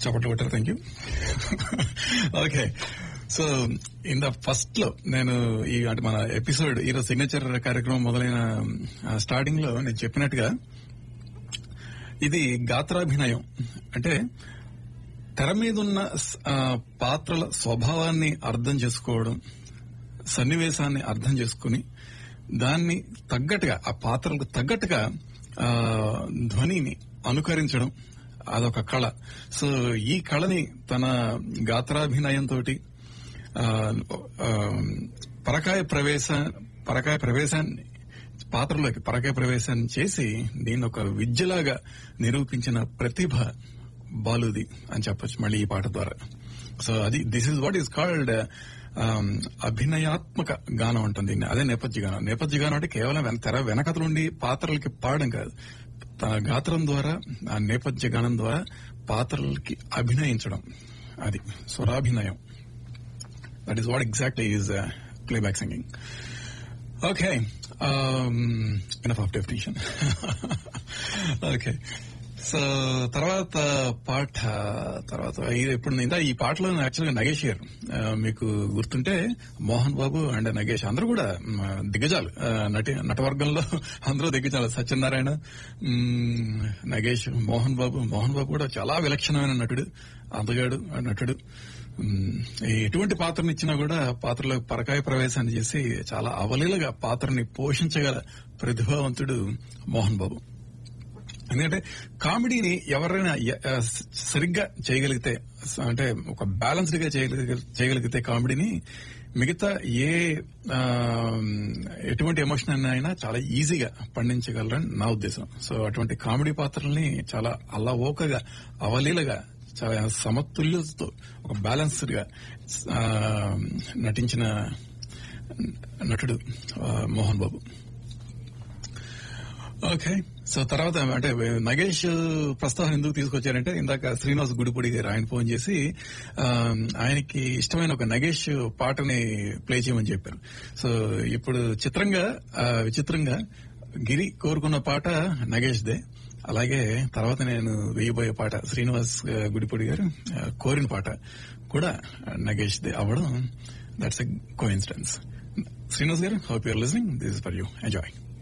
చప్పట్లు కొట్టారు thank you okay so in the first లో నేను ఈ అంటే మన ఎపిసోడ్ ఈరోజు సిగ్నేచర్ కార్యక్రమం మొదలైన స్టార్టింగ్ లో నేను చెప్పినట్టుగా ఇది గాత్రాభినయం అంటే తెర మీద ఉన్న ఆ, పాత్రల స్వభావాన్ని అర్థం చేసుకోవడం సన్నివేశాన్ని అర్థం చేసుకుని దాన్ని తగ్గట్టుగా ఆ పాత్రలకు తగ్గట్టుగా ఆ, ధ్వనిని అనుకరించడం అదొక కళ సో ఈ కళని తన గాత్రాభినయంతో పరకాయ ప్రవేశ పరకాయ ప్రవేశాన్ని పాత్రలోకి పరకాయ ప్రవేశాన్ని చేసి దీన్ని ఒక విద్యలాగా నిరూపించిన ప్రతిభ బాలుది అని చెప్పొచ్చు మళ్ళీ ఈ పాట ద్వారా సో అది this is what is called అభినయాత్మక గానం ఉంటుంది దీన్ని. అదే నేపథ్య గానం నేపథ్య గానం అంటే కేవలం వెన- తెర వెనకతలుండి పాత్రలకి పాడడం కాదు తన గాత్రం ద్వారా ఆ నేపథ్య గానం ద్వారా పాత్రలకి అభినయించడం అది స్వరాభినయం that is what exactly is playback singing okay enough of definition okay so తర్వాత పాట తర్వాత ఇది ఎప్పుడు ఇందా ఈ పాటలో యాక్చువల్గా నగేష్ గారు ఆ, మీకు గుర్తుంటే మోహన్ బాబు అండ్ నగేష్ అందరూ కూడా మ్, దిగ్గజాలు ఆ, నటి నటవర్గంలో అందరూ దిగ్గజాలు సత్యనారాయణ మ్, నగేష్ మోహన్ బాబు మోహన్ బాబు కూడా చాలా విలక్షణమైన నటుడు అందగాడు నటుడు మ్, ఎటువంటి పాత్రని ఇచ్చినా కూడా పాత్రలో పరకాయ ప్రవేశాన్ని చేసి చాలా అవలీలగా పాత్రని పోషించగల ప్రతిభావంతుడు మోహన్ బాబు ఎందుకంటే కామెడీని ఎవరైనా ఎ- ఆ, స- సరిగ్గా చేయగలిగితే స- అంటే ఒక బ్యాలెన్స్డ్ గా చేయగలిగి- చేయగలిగితే కామెడీని మిగతా ఏ ఆ, ఎటువంటి ఎమోషన్ అయినా చాలా ఈజీగా పండించగలరని నా ఉద్దేశం సో అటువంటి కామెడీ పాత్రల్ని చాలా అల్లవోకగా అవలీలగా చాలా సమతుల్యతతో ఒక బ్యాలెన్స్డ్ గా ఆ, నటించిన నటుడు ఆ, మోహన్ బాబు ఓకే సో తర్వాత అంటే నగేష్ ప్రస్తావన ఎందుకు తీసుకొచ్చారంటే ఇందాక శ్రీనివాస్ గుడిపూడి గారు ఆయన ఫోన్ చేసి ఆ, ఆయనకి ఇష్టమైన ఒక నగేష్ పాటని ప్లే చేయమని చెప్పారు సో ఇప్పుడు చిత్రంగా ఆ, విచిత్రంగా గిరి కోరుకున్న పాట నగేష్ దే అలాగే తర్వాత నేను వేయబోయే పాట శ్రీనివాస్ ఆ, గుడిపూడి గారు ఆ, కోరిన పాట కూడా నగేష్ దే అవ్వడం that's a coincidence Srinivas గారు hope you're listening this is for you enjoy